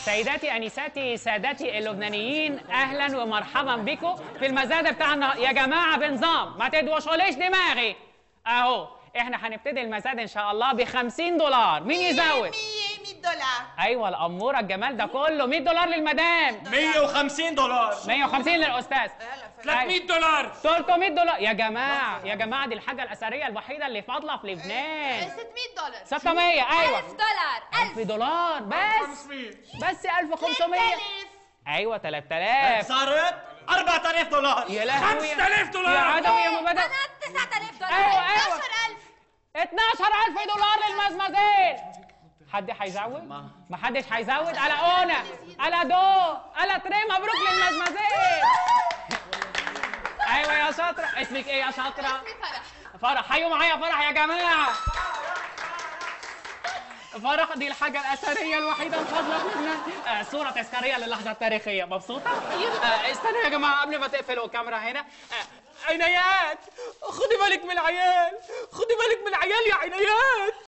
سيداتي انساتي سادتي اللبنانيين اهلا ومرحبا بكم في المزاد بتاعنا يا جماعه بنظام ما تدوشوليش دماغي اهو احنا هنبتدي المزاد ان شاء الله ب 50 دولار مين يزود 100 100 دولار ايوه الاموره الجمال ده كله 100 دولار للمدام 150 دولار 150 للاستاذ 300 دولار 300 دولار يا جماعه يا جماعه دي الحاجه الاثريه الوحيده اللي فاضله في لبنان 600 دولار 600 ايوه 1000 دولار 1000 دولار بس بس 1500 ايوه 3000 صارت 4000 دولار يا لهوي 5000 دولار يا عدوي يا مبادئ انا 9000 دولار أيوة، أيوة. 12000 12000 دولار للمزمزين حد هيزود؟ ما حدش هيزود على اونا على دو على تري مبروك للمزمزين ايوه يا شاطره اسمك ايه يا شاطره؟ اسمي فرح فرح حيوا معايا فرح يا جماعه فرح دي الحاجة الأثرية الوحيدة الفاضلة في لبنان آه صورة تذكارية للحظة التاريخية مبسوطة؟ آه استنوا يا جماعة قبل ما تقفلوا الكاميرا هنا آه عنايات خدي بالك من العيال خدي بالك من العيال يا عنايات